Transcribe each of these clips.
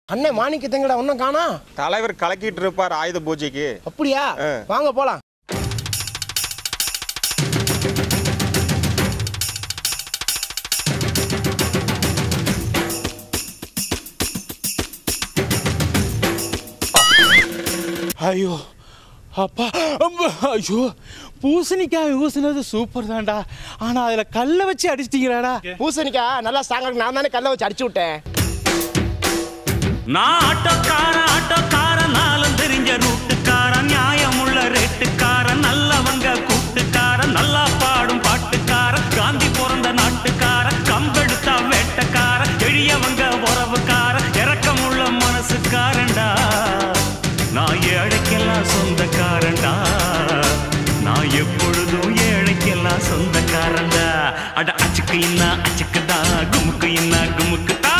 அண்ணே மாணிக்க தங்கடா ஒன்றும் காணா தலைவர் கலக்கிட்டு இருப்பார் ஆயுத பூஜைக்கு அப்படியா ஆ. வாங்க போலாம் ஐயோ அப்பா அம்மா, ஐயோ பூசணிக்காய் ஊசுனது சூப்பர் தான்டா ஆனா அதுல கல்லை வச்சு அடிச்சிட்டீங்களாடா பூசணிக்கா நல்லா ஸ்ட்ராங்கா நான் தானே கல்லை வச்சு அடிச்சு விட்டேன் நான் ஆட்டோக்காரன் ஆட்டோக்காரன் நாளும் தெரிஞ்ச ரூட்டுக்காரன் நியாயமுள்ள ரேட்டுக்காரன் நல்லவங்க கூட்டுக்காரன் நல்லா பாடும் பாட்டுக்காரன் காந்தி பிறந்த நாட்டுக்காரன் கம்பெடுத்தா வேட்டக்காரன் எளியவங்க உறவுக்காரன் இறக்கமுள்ள மனசுக்காரன்டா நான் ஏழைக்கெல்லாம் சொந்தக்காரன்டா நான் எப்பொழுதும் ஏழைக்கெல்லாம் சொந்தக்காரன்டா அட அச்சுக்கு இன்னா அச்சுக்குதா குமுக்கு இன்னா குமுக்குதா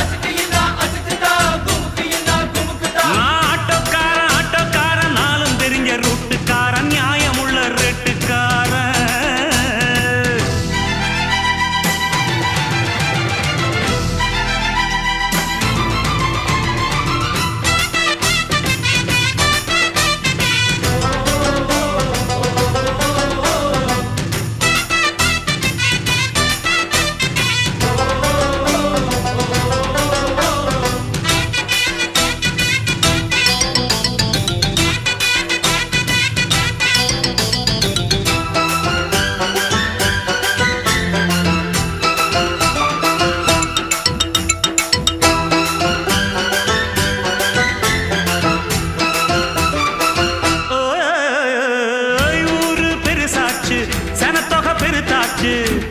நான் ஆட்டோக்காரன் ஆட்டோக்காரன் நாளும் தெரிஞ்ச ரூட்டுக்காரன் நியாயமுள்ள ரேட்டுக்காரன் ஓய், ஊரு பெருசாச்சு சனத்தொகை பெருத்தாச்சு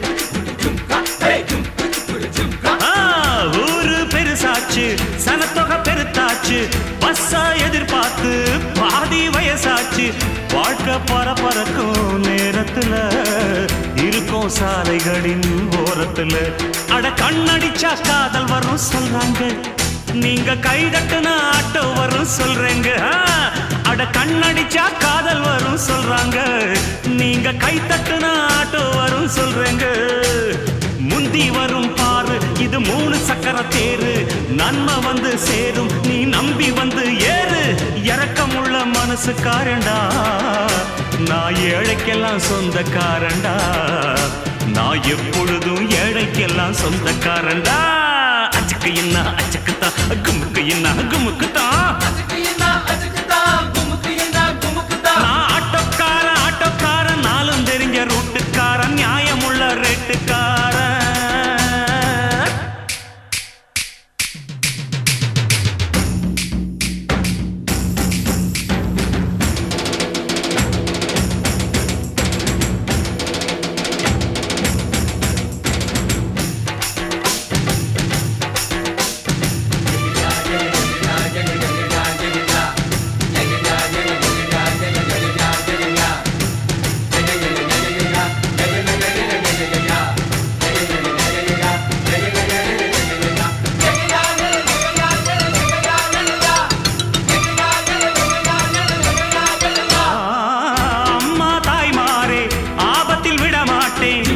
ஆ, ஊரு பெருசாச்சு சனத்தொகை பெருத்தாச்சு பஸ்ஸா எதிர்பார்த்து பாதி வயசாச்சு வாழ்க்கை பரபரக்கும் நேரத்துல இருக்கும் சாலைகளின் ஓரத்துல அட கண்ணடிச்சா காதல் வரும் சொல்றாங்க நீங்க கை தட்டுன ஆட்டோ வரும் சொல்றேங்க ஆ, அட கண்ணடிச்சா காதல் வரும் சொல்றாங்க நீங்க கை தட்டுன ஆட்டோ வரும் சொல்றேங்க முந்தி வரும் பாரு இது மூணு சக்கர தேரு நன்மை வந்து சேரும் நீ நம்பி வந்து ஏறு இறக்கமுள்ள மனசுக்காரண்டா நான் ஏழைக்கெல்லாம் சொந்தக்காரண்டா நான் எப்பொழுதும் ஏழைக்கெல்லாம் சொந்தக்காரண்டா அச்சுக்கு என்ன அச்சுக்குத்தா குமுக்கு என்ன குமுக்குத்தா நான் ஆட்டோக்காரன் ஆட்டோக்காரன் நாளும் தெரிஞ்ச ரூட்டுக்காரன் நியாயமுள்ள ரேட்டுக்காரன் ஆ, அம்மா தாய்மாரே ஆபத்தில் விட மாட்டேன்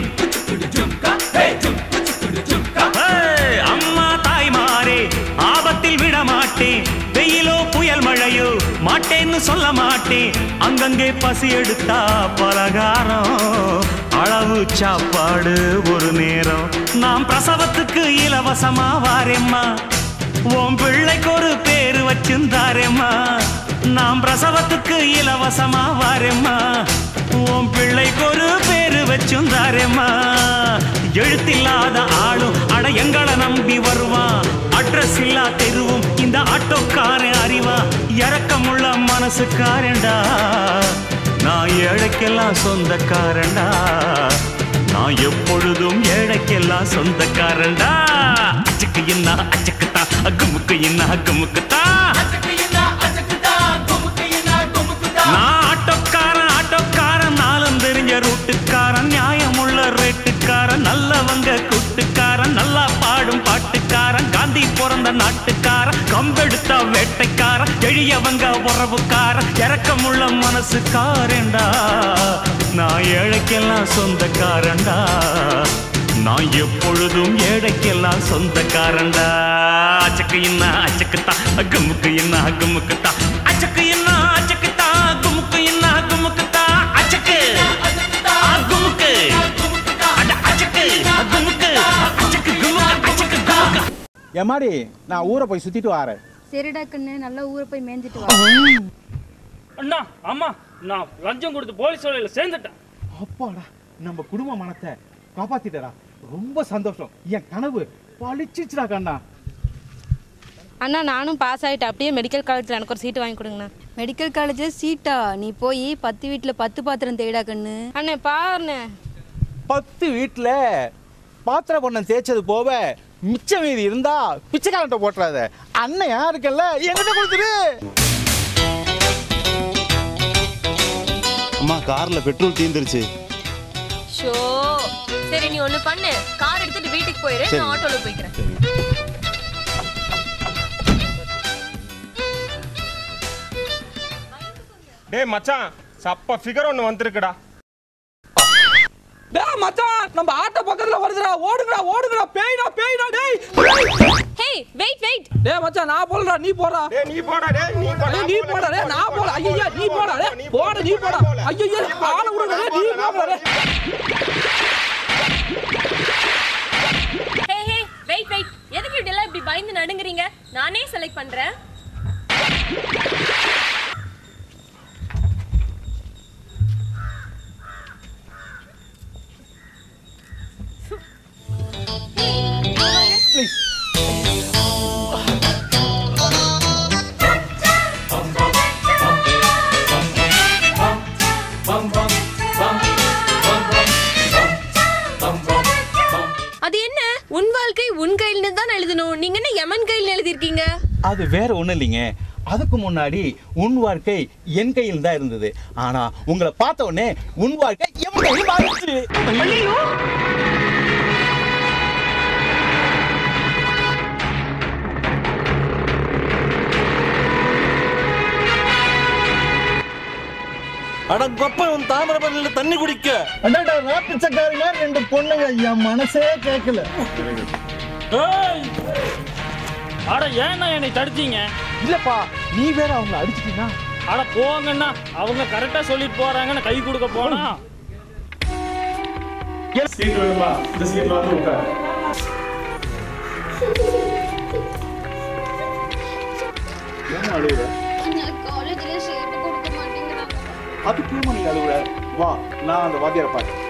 ஏய், அம்மா தாய்மாரே ஆபத்தில் விட மாட்டேன் வெயிலோ புயல் மழையோ மாட்டேன்னு சொல்ல மாட்டேன் அங்கங்கே பசி எடுத்தா பலகாரம் அளவு சாப்பாடு ஒரு நேரம் நாம் பிரசவத்துக்கு இலவசமா வாரேம்மா உன் பிள்ளைக்கு ஒரு பேரு வச்சிருந்தாரேம்மா நாம் பிரசவத்துக்கு இலவசமா வாரேம்மா உன் பிள்ளைக்கு ஒரு பேரு வச்சிருந்தாரேம்மா எழுத்தில்லாத ஆளும் அட எங்களை நம்பி வருவான் அட்ரஸ் இல்லா தெருவும் இந்த ஆட்டோக்காரன் அறிவா இறக்கமுள்ள மனசுக்காரன்டா நான் ஏழைக்கெல்லாம் சொந்தக்காரன்டா நான் எப்பொழுதும் ஏழைக்கெல்லாம் சொந்தக்காரன்டா அச்சுக்கு என்ன அச்சுக்குத்தா அக்குமுக்கு என்ன அக்குமுக்குத்தா நான் ஆட்டோக்காரன் ஆட்டோக்காரன் நாளும் தெரிஞ்ச ரூட்டுக்காரன் நியாயமுள்ள ரேட்டுக்காரன் நல்லவங்க கூட்டுக்காரன் நல்லா பாடும் பாட்டுக்காரன் காந்தி பிறந்த நாட்டுக்காரன் கம்பெடுத்த வேட்டைக்காரன் எளியவங்க உறவுக்காரன் இறக்கமுள்ள மனசுக்காரன்டா நான் ஏழைக்கெல்லாம் சொந்தக்காரன்டா நான் எப்பொழுதும் ஏழைக்கெல்லாம் சொந்தக்காரன்டா அச்சக்கு என்ன அச்சக்குத்தா குமுக்கு என்ன குமுக்குத்தா அச்சக்கு என்ன அச்சக்குத்தா குமுக்கு என்ன குமுக்குத்தா அச்சக்கு ஆ, குமுக்கு அட, அச்சக்கு குமுக்கு அச்சக்கு குமுக்கு அச்சக்கு குமுக்கு எம்மாடி நான் ஊரை போய் சுத்திட்டு வரேன் சரிடா கண்ணு நல்லா ஊரை போய் மேய்ஞ்சிட்டு வா அண்ணா அம்மா நான் லஞ்சம் கொடுத்து போலீஸ் வேலையில் சேர்ந்துட்டேன் அப்பாடா நம்ம குடும்ப மனத்தை காப்பாத்திட்டடா ரொம்ப சந்தோஷம் என் கனவு பழிச்சிச்சுடா கண்ணா அண்ணா நானும் பாஸ் ஆகிட்டேன் அப்படியே மெடிக்கல் காலேஜில் எனக்கு ஒரு சீட்டு வாங்கி கொடுங்கண்ணா மெடிக்கல் காலேஜ் சீட்டா நீ போய் பத்து வீட்டில் பத்து பாத்திரம் தேடா கண்ணு அண்ணே பாருண்ணே பத்து வீட்டில் பாத்திர பொண்ணம் தேய்ச்சது போக மிச்ச மீதி இருந்தா பிச்சைக்காரன்ட்ட போட்டுறாத அண்ணன் யாருக்கல்ல என்கிட்ட கொடுத்துரு அம்மா கார்ல பெட்ரோல் தீந்துருச்சு ஷோ சரி நீ ஒண்ணு பண்ணு கார் எடுத்துட்டு வீட்டுக்கு போயிரு நான் ஆட்டோல போய்க்கிறேன் டேய் மச்சான் சப்ப ஃபிகர் ஒன்று வந்திருக்குடா டேய் மச்சான் நம்ம ஆட்டோ பக்கத்துல வருதுடா ஓடுங்கடா ஓடுங்கடா பேய்டா பேய்டா டேய் ஹே வெயிட் வெயிட் டேய் மச்சான் நான் போறடா நீ போடா டேய் நீ போடா டேய் நீ போடா டேய், நீ போடா டேய் நான் போடா ஐயா நீ போடா டேய் போட நீ போடா ஐயா ஆள விடுடா டேய் நீ போடா டேய் ஹே ஹே வெயிட் வெயிட் எதுக்கு இப்படி எல்லாம் இப்படி பயந்து நடுங்குறீங்க நானே செலக்ட் பண்றேன் அது என்ன உன் வாழ்க்கை உன் கையில தான் எழுதணும் நீங்க என்ன யமன் கையில் எழுதிருக்கீங்க அது வேற ஒண்ணும் இல்லைங்க அதுக்கு முன்னாடி உன் வாழ்க்கை என் கையில் தான் இருந்தது ஆனா உங்களை பார்த்த உடனே உன் வாழ்க்கை என் கையில் மாறிடுச்சு அட கொப்பன் தாமிரபரணியில தண்ணி குடிக்க அண்ணாடா பிச்சைக்காரங்க ரெண்டு பொண்ணுங்க என் மனசே கேட்கல ஏய் அட ஏன்னா என்னை தடுத்தீங்க இல்லப்பா நீ வேற அவங்கள அடிச்சிட்டீங்கன்னா அட போங்கண்ணா அவங்க கரெக்டா சொல்லிட்டு போறாங்கன்னு கை கொடுக்க போனா காலேஜ்ல சீட்டு கொடுக்க மாட்டேங்கிறாங்க அதுக்கு ஏமா நீ அழுகுற வா நான் அந்த வாத்தியாரை பார்க்க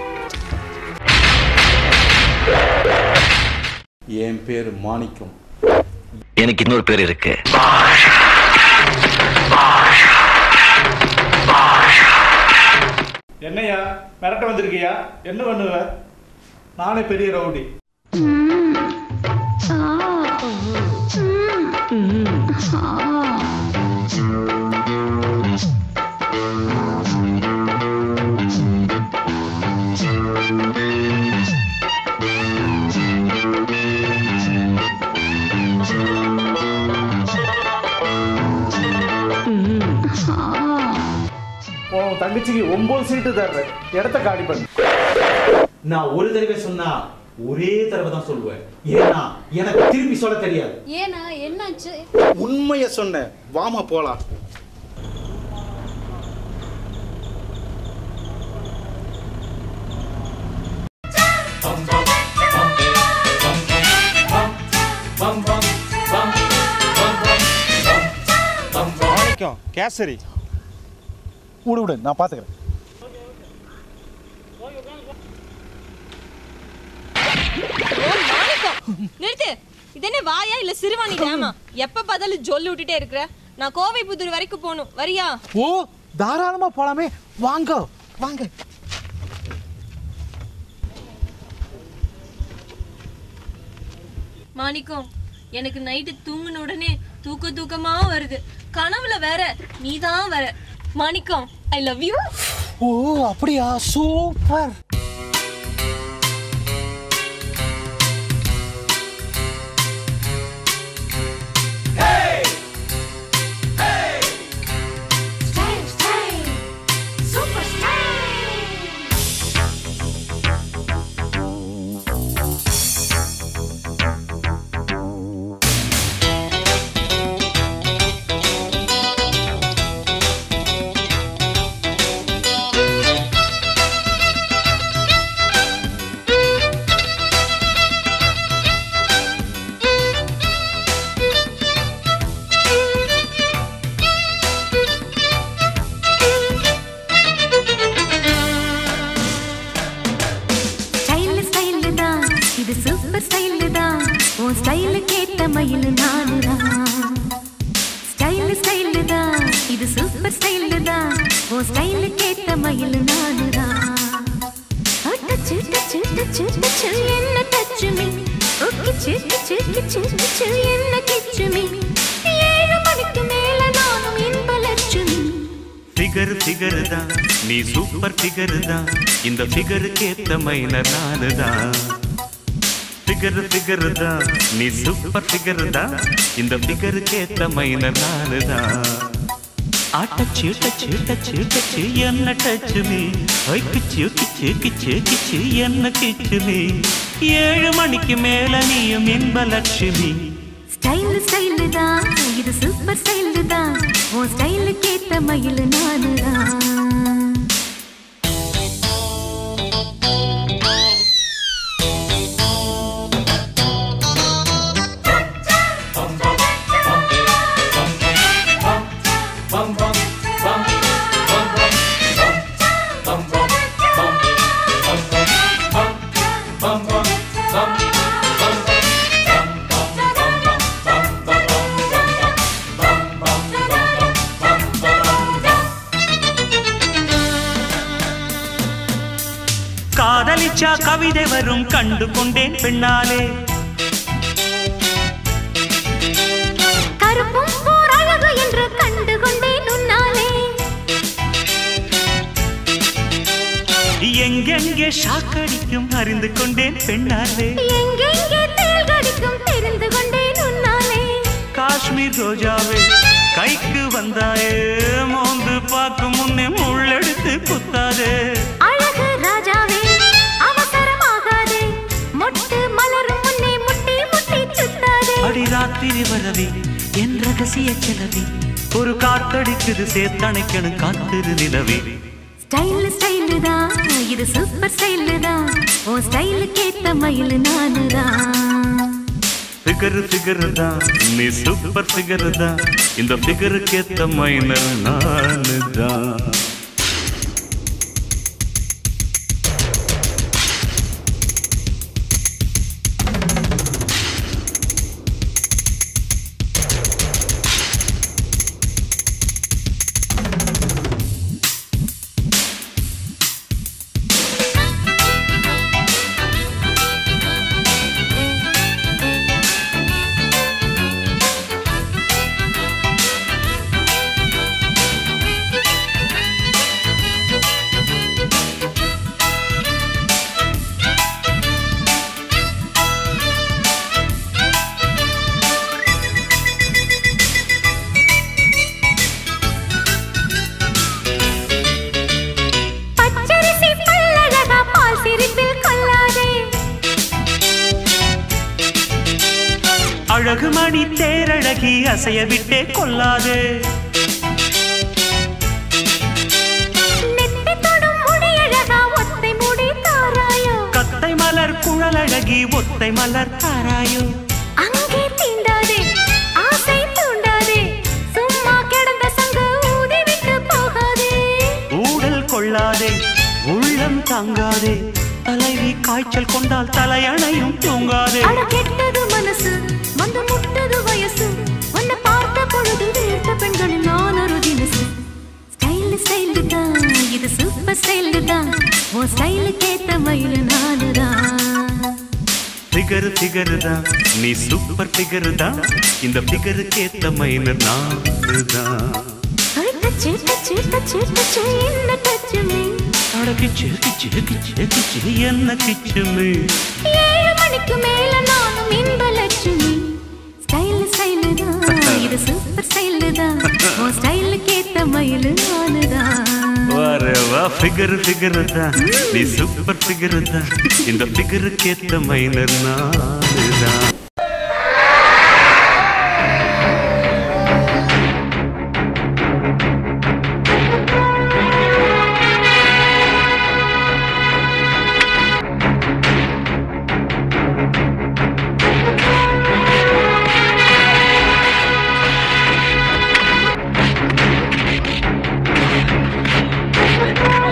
என் பேர் மாணிக்கம் எனக்கு இன்னொரு பேர் இருக்கு என்னையா மிரட்ட வந்திருக்கியா என்ன பண்ணுவ நானே பெரிய ரவுடி உன் தங்கச்சிக்கு ஒன்பது சீட்டு தர்றேன் இடத்த காலி பண்ணு நான் ஒரு தடவை சொன்னா ஒரே தடவை தான் சொல்லுவேன் ஏன்னா எனக்கு திரும்பி சொல்ல தெரியாது ஏன்னா என்னாச்சு உண்மைய சொன்னேன் வாமா போலாம் மாணிக்கம் கேசரி விடு விடு நான் பாத்துக்கிறேன் ஓ மாணிக்கம் நிறுத்து இது என்ன வாயா இல்ல சிறுவாணி டேமா எப்ப பார்த்தாலும் ஜொல்லு விட்டுட்டே இருக்கிற நான் கோவை புதூர் வரைக்கும் போகணும் வரியா ஓ தாராளமா போலாமே வாங்க வாங்க மாணிக்கம் எனக்கு நைட்டு தூங்கின உடனே தூக்க தூக்கமா வருது கனவுல வேற நீதான் வர மாணிக்கம் ஐ லவ் யூ ஓ அப்படியா சூப்பர் இது சூப்பர் ஸ்டைல் தான் உன் ஸ்டைலுக்கு ஏத்த மயில் நானு தான் டச்சு டச்சு டச்சு டச்சு என்ன டச்சு மீ ஓகே கிச்சு கிச்சு கிச்சு என்ன கிச்சு மீ ஏழு மணிக்கு மேல நானும் இன்ப லட்சுமி ஃபிகர் ஃபிகர் தான் நீ சூப்பர் ஃபிகர் தான் இந்த ஃபிகருக்கு ஏத்த மைனர் நானு தான் ஃபிகர் ஃபிகர் தான் நீ சூப்பர் ஃபிகர் தான் இந்த ஃபிகருக்கு ஏத்த மைனர் நானு தான் ஆட்டச்சு டச்சு டச்சு டச்சு என்ன டச்சு நீ ஒய் கிச்சு கிச்சு கிச்சு கிச்சு என்ன கிச்சு நீ ஏழு மணிக்கு மேல நீயும் இன்ப லட்சுமி ஸ்டைல் ஸ்டைல் தான் இது சூப்பர் ஸ்டைல் தான் உன் ஸ்டைலுக்கு ஏத்த மயில் நானு தான் காதலிச்சா கவிதை வரும் கண்டு கொண்டேன் பெண்ணாலே கருப்பும் ஓர் அழகு என்று கண்டு கொண்டேன் உன்னாலே எங்கெங்கே ஷாக்கடிக்கும் அறிந்து கொண்டேன் பெண்ணாலே எங்கெங்கே தேள் கடிக்கும் தெரிந்து கொண்டேன் உன்னாலே காஷ்மீர் ரோஜாவே கைக்கு வந்தாயே மோந்து பார்க்கும் முன்னே முள்ளெடுத்து குத்தாதே அழகு ராஜாவே அவசரமாகாதே மொட்டு மலரும் முன்னே முட்டி முட்டி சுத்தாதே அடி ராத்திரி வரவே என் ரகசிய செலவே ஒரு காத்தடிக்குது சேத்தணைக்கணும் காத்திரு நிலவே ஸ்டைல் ஸ்டைல் தான் இது சூப்பர் ஸ்டைல் தான் உன் ஸ்டைலுக்கு ஏத்த மயில் நானு தான் ஃபிகர் ஃபிகர் தான் நீ சூப்பர் ஃபிகர் தான் இந்த ஃபிகருக்கு ஏத்த மைனர் நானு தான் பச்சரிசி பல்லழகா பால் சிரிப்பில் கொள்ளாதே அழகு மணி தேரழகி அசைய விட்டே கொல்லாதே நெத்தி தொடும் முடியழகா ஒத்தை முடி தாராயோ கத்தை மலர் குழலழகி ஒத்தை மலர் தாராயோ அங்கே தீண்டாதே ஆசை தூண்டாதே சும்மா கிடந்த சங்கு ஊதி விட்டு போகாதே ஊடல் கொள்ளாதே உள்ளம் தாங்காதே தலைவி காய்ச்சல் கொண்டால் தலையணையும் தூங்காதே அட கெட்டது மனசு வந்து முட்டது வயசு உன்னை பார்த்த பொழுது வேட்ட பெண்களில் நான் ஒரு தினசு ஸ்டைல் ஸ்டைல் தான் இது சூப்பர் ஸ்டைல் தான் உன் ஸ்டைலுக்கு ஏத்த மயில் நானு தான் ஃபிகர் ஃபிகர் தான் நீ சூப்பர் ஃபிகர் தான் இந்த ஃபிகருக்கு ஏத்த மைனர் நானு தான் டச்சு டச்சு டச்சு டச்சு என்ன டச்சு மீ அட கிச்சு கிச்சு கிச்சு கிச்சு என்ன கிச்சுமே ஏழு மணிக்கு மேல நானும் இன்ப லட்சுமி ஸ்டைல் ஸ்டைல் தான் இது சூப்பர் ஸ்டைல் தான் உன் ஸ்டைலுக்கு ஏத்த மயில் நானு தான் வர வா ஃபிகர் ஃபிகர் தான் நீ சூப்பர் ஃபிகர் தான் இந்த ஃபிகருக்கு ஏத்த மைனர் நானு தான்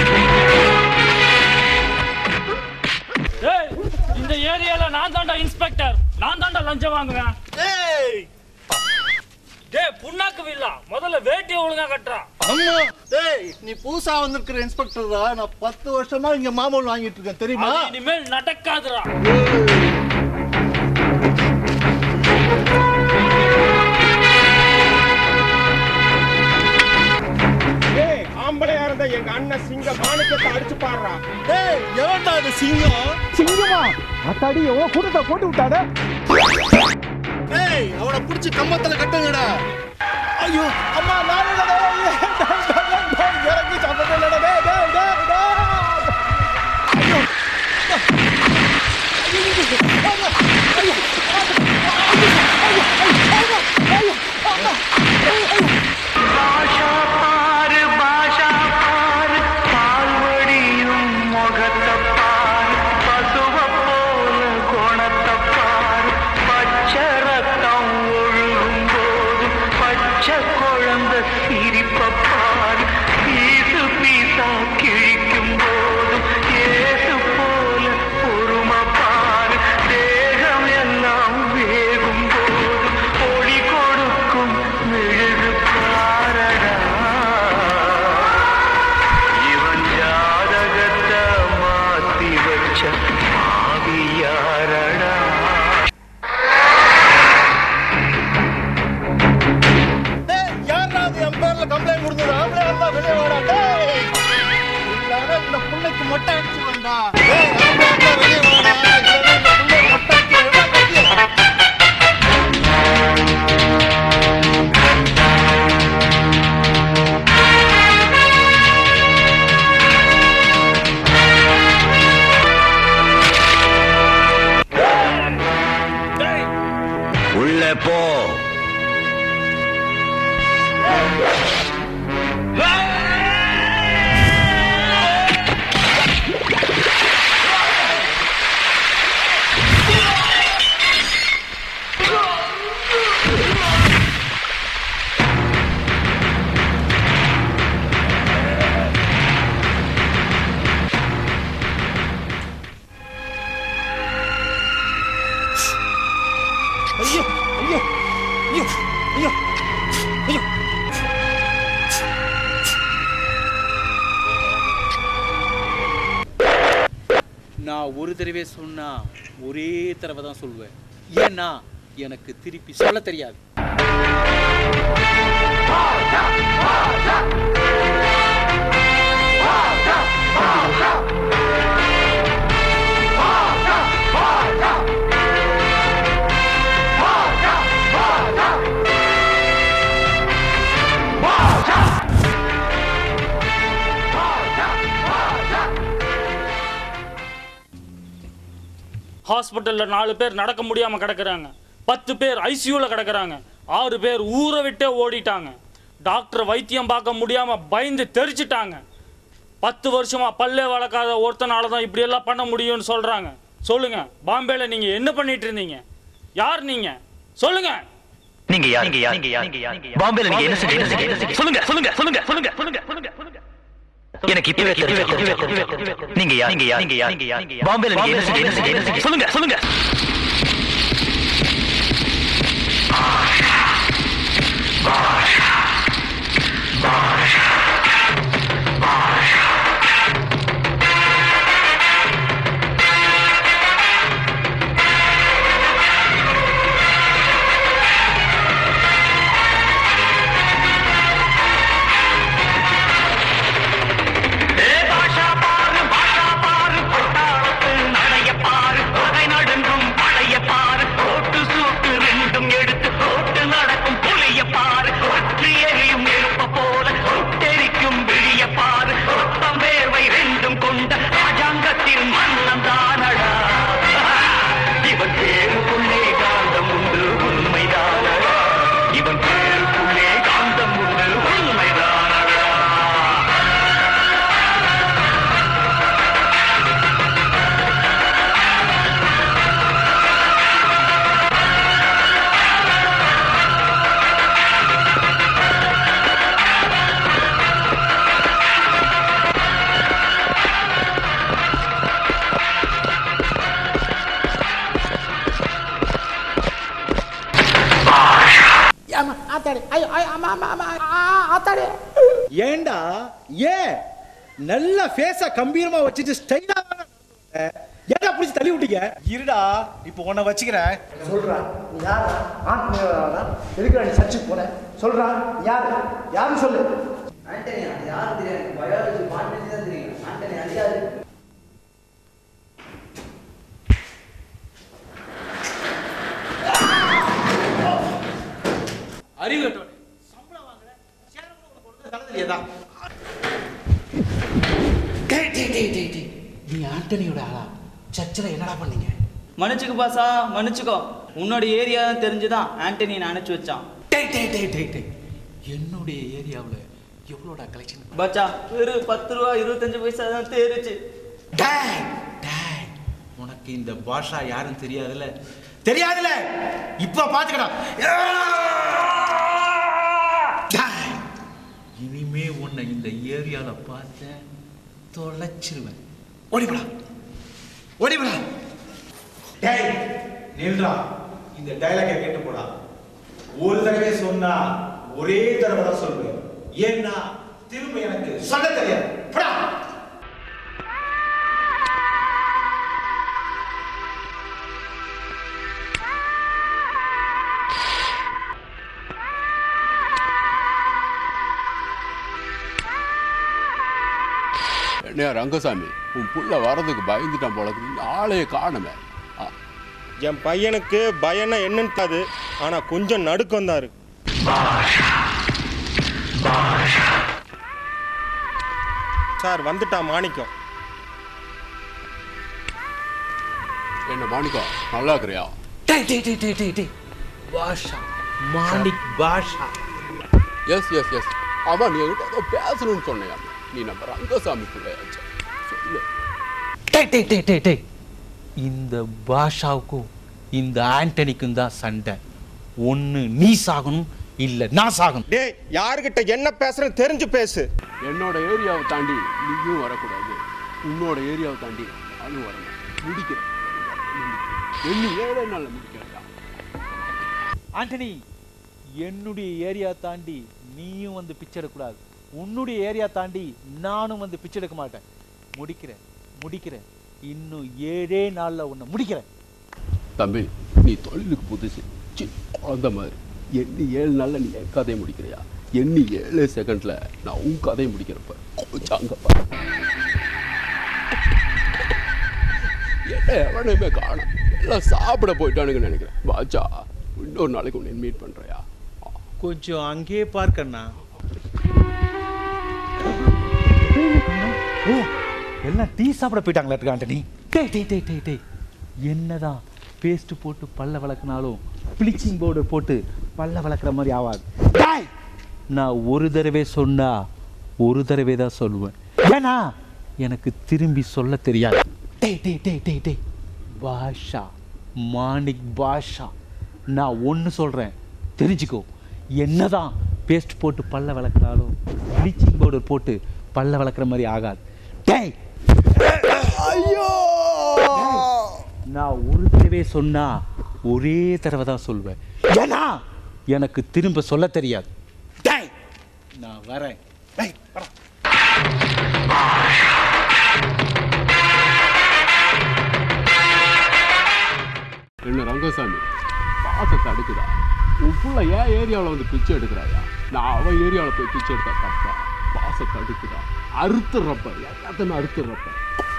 ஏய், இந்த ஏரியால நான் தான்டா இன்ஸ்பெக்டர் புண்ணாக்கு வில்லா முதல்ல வேட்டியை ஒழுங்கா கட்டுறா ஆமா டேய் நீ புதுசா வந்திருக்கிற இன்ஸ்பெக்டரா நான் பத்து வருஷமா இங்க மாமூல் வாங்கிட்டு இருக்கேன் தெரியுமா அது இனிமேல் நடக்காதுடா ஏய் ஆம்பளையா இருந்த எங்க அண்ணன் சிங்க மாணிக்கத்தை அடிச்சு பாடுறா டேய் எவன்டா அது சிங்கம் சிங்கமா அத்தாடி எவ்வளோ கூட்டத்தை போட்டு விட்டாட டேய் அவனை புடிச்சு கம்பத்துல கட்டுங்கடா ஐயோ அம்மா நான் இறங்கி சாப்பிட்டு ஐயோ பாஷா பாரு பாஷா பாரு பால்வடியும் முகத்தை பாரு பசுவ போல குணத்தை பாரு பச்சை ரத்தம் ஒழுகும் போது பச்சை குழந்தை சிரிப்ப பாரு பீசு பீசா கிழிக்கும் போது ஏசு போல பொறுமை பாரு தேகம் எல்லாம் வேகும் போது ஒளி கொடுக்கும் மெழுகு பாரடா இவன் ஜாதகத்தை மாத்தி வச்ச மாவியாரடா டேய் யாரா அது என் பேர்ல கம்ப்ளைண்ட் கொடுத்தது ஆம்பளை இருந்தா வெளியே வாடா டேய் இல்லனா இந்த புள்ளைக்கு மொட்டை அடிச்சு வந்தா டேய் ஆம்பளை இருந்தா வெளியே வாடா இல்லனா இந்த புள்ளை மொட்டை அடிச்சு எவ்வளோ கட்டி உள்ள போ ஐயோ ஐயோ ஐயோ ஐயோ ஐயோ நான் ஒரு தடவை சொன்னா ஒரே தடவை தான் சொல்லுவேன் ஏன்னா எனக்கு திருப்பி சொல்ல தெரியாது ஹாஸ்பிட்டல்ல நாலு பேர் நடக்க முடியாம கிடக்குறாங்க பத்து பேர் ஐசியூல கிடக்குறாங்க ஆறு பேர் ஊரை விட்டே ஓடிட்டாங்க டாக்டர் வைத்தியம் பார்க்க முடியாம பயந்து தெரிச்சிட்டாங்க பத்து வருஷமா பல்லே வளர்க்காத ஒருத்தனால தான் இப்படி எல்லாம் பண்ண முடியும்னு சொல்றாங்க சொல்லுங்க பாம்பேல நீங்க என்ன பண்ணிட்டு இருந்தீங்க யார் நீங்க சொல்லுங்க நீங்க யார் நீங்க யார் நீங்க யார் நீங்க யார் பாம்பேல நீங்க என்ன செஞ்சீங்க என்ன செஞ்சீங்க, என்ன செஞ்சீங்க சொல்லுங்க சொல்லுங்க சொல்லுங்க சொல்லுங்க சொல்லுங்க சொல்லுங்க சொல்லுங்க எனக்கு இப்பவே தெரியும் நீங்க யார் நீங்க யார் நீங்க யார் நீங்க யார் பாம்பேல நீங்க என்ன செஞ்சீங்க என்ன செஞ்சீங்க, என்ன செஞ்சீங்க சொல்லுங்க சொல்லுங்க பாஷா பாரு பாஷா பாரு பட்டாளத்து நடைய பாரு பகை நடுங்கும் பழைய பாரு கோட்டு சூட்டு ரெண்டும் எடுத்து கோட்டு ஐயோ ஐயோ, ஆமா ஆமா ஆமா ஆ, ஆத்தாடி ஏண்டா ஏன் நல்ல ஃபேஸ கம்பீரமா வச்சுட்டு ஸ்டைலா ஏன்டா பிடிச்சி தள்ளி விட்டீங்க இருடா இப்போ உன்னை வச்சுக்கிறேன் சொல்றா நீ யாரா ஆத்மீயவாடா எதுக்குடா நீ சர்ச்சுக்கு போன சொல்றா நீ யாரு யாருன்னு சொல்லு ஆண்டனி அது யாரும் தெரியாது பயாலஜி பாட்னி தான் தெரியும் ஆண்டனி அது யாரு அறிவு கட்டவனே சம்பளம் வாங்குற சேலம் கூட உனக்கு ஒழுங்கா தலை தெரியாதா டேய் டேய் டேய் டேய் டேய் நீ ஆண்டனியோட ஆளா சர்ச்சில் என்னடா பண்ணீங்க மன்னிச்சுக்கு பாசா மன்னிச்சுக்கோ உன்னோட ஏரியா தெரிஞ்சுதான் ஆண்டனி அனுப்பிச்சு வச்சான் டேய் டேய் டேய் டேய் டேய் என்னுடைய ஏரியாவில் எவ்வளோடா கலெக்ஷன் பச்சா வெறும் பத்து ரூபா இருபத்தஞ்சு பைசா தான் தேருச்சு டேய் டேய் உனக்கு இந்த பாஷா யாரும் தெரியாதுல்ல தெரியாதுல்ல இப்போ பார்த்துக்கடா டேய், இனிமே உன்னை இந்த ஏரியாவில் பார்த்தேன் தொலைச்சிருவேன் ஓடிப்படா ஓடிப்படா டேய் நில்றா இந்த டைலாகை கேட்டு போடா ஒரு தடவை சொன்னா ஒரே தடவை தான் சொல்லுவேன் ஏன்னா திரும்ப எனக்கு சொல்ல தெரியாது போடா என்ன ரங்கசாமி உன் புள்ள வரதுக்கு பயந்துட்டான் போல இருக்குது. ஆளையே காணுமே ஆ, என் பையனுக்கு பயம்னா என்னன்னு தெரியாது ஆனா கொஞ்சம் நடுக்கம் தான் இருக்கு சார் வந்துட்டா மாணிக்கம் என்ன மாணிக்கம் நல்லா இருக்கிறியா டேய் டேய் டேய் டேய் டேய் டேய் Basha Manik Basha yes yes yes ஆமா நீ என்கிட்ட ஏதோ பேசணும்னு சொன்னையா நீ நம்ம ரங்கசாமி பிள்ளையாச்சு சொல்லு டேய் டேய் டேய் டேய் டேய் இந்த பாஷாவுக்கும் இந்த ஆண்டனிக்கும் தான் சண்டை ஒன்று நீ சாகணும் இல்லை நான் சாகணும் டேய் யாருக்கிட்ட என்ன பேசுறேன்னு தெரிஞ்சு பேசு என்னோட ஏரியாவை தாண்டி நீயும் வரக்கூடாது உன்னோட ஏரியாவை தாண்டி நானும் வரணும் முடிக்கிறேன் எண்ணி ஏழே நாளில் முடிக்கிறேன் ஆண்டனி என்னுடைய ஏரியா தாண்டி நீயும் வந்து பிச்சை எடுக்கக்கூடாது உன்னுடைய ஏரியா தாண்டி நானும் வந்து பிச்சை எடுக்க மாட்டேன் முடிக்கிறேன் முடிக்கிறேன் இன்னும் ஏழே நாளில் உன்னை முடிக்கிறேன் தம்பி நீ தொழிலுக்கு புதுசு சின்ன குழந்த மாதிரி எண்ணி ஏழு நாளில் நீ என் கதையை முடிக்கிறியா எண்ணி ஏழு செகண்ட்ல நான் உன் கதையை முடிக்கிறப்ப கொஞ்சம் அங்க பாரு என்ன எவனையுமே காணும் எல்லாம் சாப்பிட போயிட்டானுங்கன்னு நினைக்கிறேன் வாச்சா இன்னொரு நாளைக்கு உன்னை மீட் பண்றியா கொஞ்சம் அங்கேயே பார்க்கண்ணா ஓ எல்லாம் டீ சாப்பிட போயிட்டாங்களா இருக்கு ஆண்டனி டேய் டேய் டேய் டேய் டேய் என்னதான் பேஸ்ட் போட்டு பல்ல விளக்குனாலும் ப்ளீச்சிங் பவுடர் போட்டு பல்ல விளக்குற மாதிரி ஆகாது டேய் நான் ஒரு தடவை சொன்னா ஒரு தடவை தான் சொல்லுவேன் ஏன்னா எனக்கு திரும்பி சொல்ல தெரியாது டேய் டேய் டேய் டேய் டேய் பாஷா மாணிக் பாஷா நான் ஒன்று சொல்கிறேன் தெரிஞ்சுக்கோ என்னதான் பேஸ்ட் போட்டு பல்ல விளக்குனாலும் ப்ளீச்சிங் பவுடர் போட்டு பல்ல விளக்குற மாதிரி ஆகாது டேய் ஐயோ நான் ஒரு தடவை சொன்னா ஒரே தடவை தான் சொல்வேன் ஏன்னா எனக்கு திரும்ப சொல்ல தெரியாது டேய் நான் வரேன் டேய் வரேன் என்ன ரங்கசாமி பாசத்தை அடுக்குதா உன் புள்ள ஏன் ஏரியாவில் வந்து பிச்சை எடுக்கிறாயா நான் அவன் ஏரியாவில் போய் பிச்சை எடுத்தா தப்பா பாசத்தை அடுக்குதா அறுத்துறப்ப எல்லாத்தையுமே அறுத்துறப்ப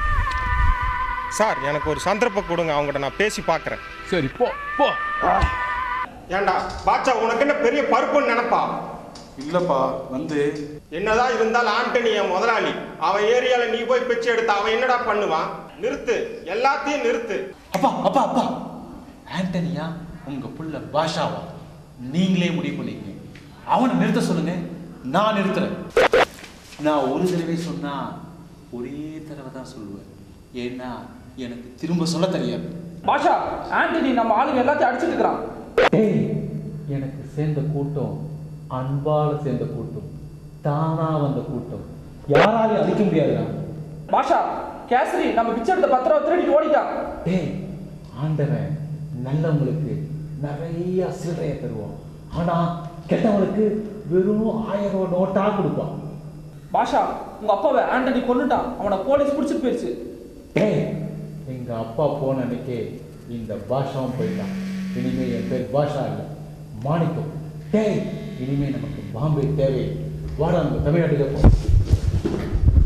சார் எனக்கு ஒரு சந்தர்ப்பம் கொடுங்க அவங்ககிட்ட நான் பேசி பார்க்கறேன் சரி போ போ ஏண்டா பாச்சா உனக்கு என்ன பெரிய பருப்புன்னு நினைப்பா இல்லப்பா வந்து என்னதான் இருந்தாலும் ஆண்டனி என் முதலாளி அவன் ஏரியால நீ போய் பிச்சை எடுத்த அவன் என்னடா பண்ணுவான் நிறுத்து எல்லாத்தையும் நிறுத்து அப்பா அப்பா அப்பா ஆண்டனியா உங்க புள்ள பாஷாவா நீங்களே முடிவு பண்ணிக்கங்க அவனை நிறுத்த சொல்லுங்க நான் நிறுத்துறேன் நான் ஒரு தடவை சொன்னா ஒரே தடவை தான் சொல்லுவேன் ஏன்னா எனக்கு திரும்ப சொல்ல தெரியாது பாஷா ஆண்டனி நம்ம ஆளுங்க எல்லாத்தையும் அடிச்சிட்டு இருக்கிறான் டேய் எனக்கு சேர்ந்த கூட்டம் அன்பால சேர்ந்த கூட்டம் தானா வந்த கூட்டம் யாராலையும் அழிக்க முடியாதுடா பாஷா கேசரி நம்ம பிச்சை எடுத்த பத்து ரூபா திருடிட்டு ஓடிட்டான் டேய் ஆண்டவன் நல்லவங்களுக்கு நிறைய சில்லறைய தருவான் ஆனா கெட்டவனுக்கு வெறும் ஆயிரம் ரூபாய் நோட்டா கொடுப்பான் பாஷா உங்க அப்பாவை ஆண்டனி கொன்னுட்டான் அவனை போலீஸ் பிடிச்சிட்டு போயிடுச்சு டேய் எங்க அப்பா போன அன்னைக்கே இந்த பாஷாவும் போயிட்டான் இனிமே என் பேர் பாஷா இல்லை மாணிக்கம் டேய் இனிமே நமக்கு பாம்பே தேவை வாடா நம்ம தமிழ்நாட்டுக்கு போ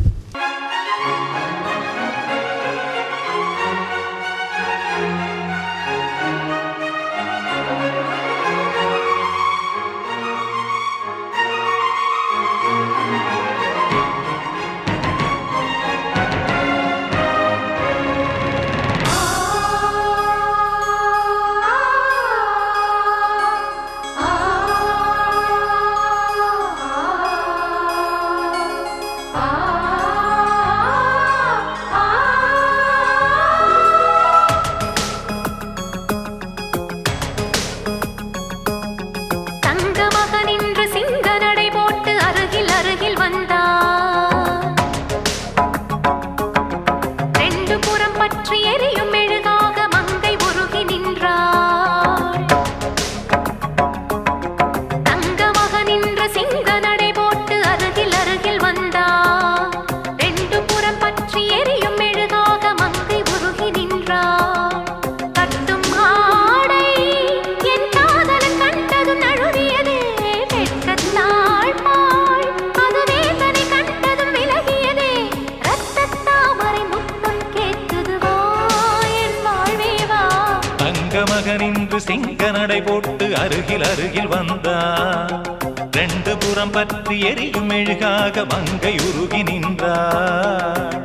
தங்க மகன் இன்று சிங்க நடை போட்டு அருகில் அருகில் வந்தார் ரெண்டு புறம் பற்றி எரியும் மெழுகாக மங்கை உருகி நின்றாள் தங்க மகன் இன்று சிங்க நடை போட்டு அருகில் அருகில் வந்தார் ரெண்டு புறம் பற்றி எரியும் மெழுகாக மங்கை உருகி நின்றாள் கட்டும் ஆடை என் காதலன் கண்டதும் நழுவியதே வெட்கத்தாள் பாள் அதுவே தன்னை கண்டதும் விலகியதே ரத்தத் தாமரை முத்தம் கேட்குது வா என் வாழ்வே வா தங்க மகன் இன்று சிங்க நடை போட்டு அருகில் அருகில் வந்தார் ரெண்டு புறம் பற்றி எரியும் மெழுகாக மங்கை உருகி நின்றார்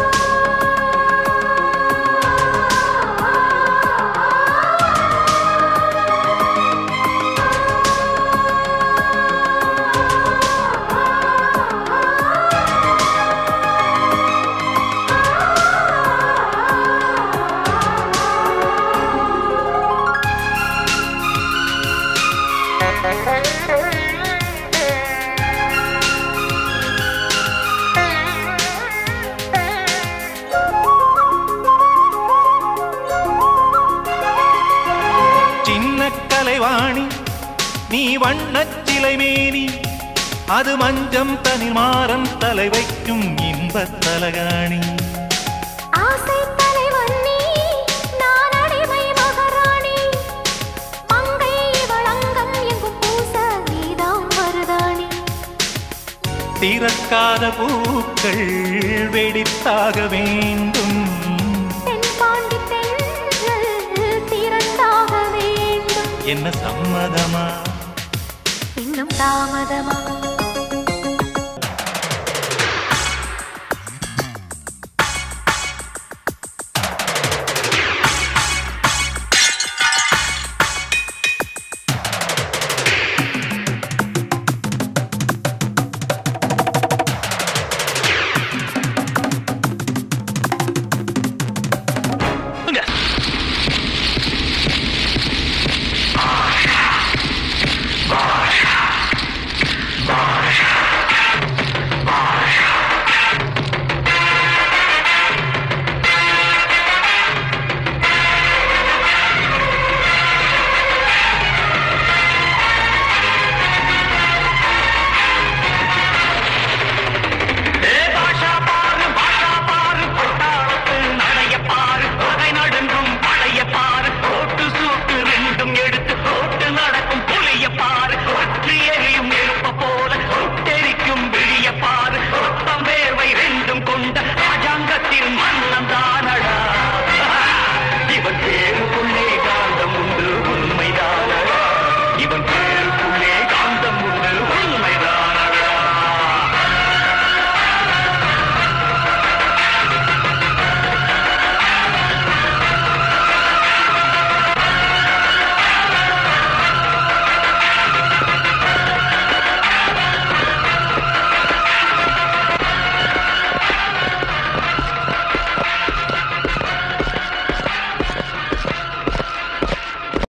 சின்ன கலைவாணி நீ வண்ணச் சிலை மேனி அது மஞ்சம் தனி மாறன் தலை வைக்கும் இன்பத் தலகாணி ஆசை தலைவன் நீ நான் அடிமை மகாராணி மங்கை இவள் அங்கம் எங்கும் பூச நீதான் மருதாணி திறக்காத பூக்கள் வெடித்தாக வேண்டும் தென்பாண்டி தென்றல் திரண்டாக வேண்டும் என்ன சம்மதமா இன்னும் தாமதமா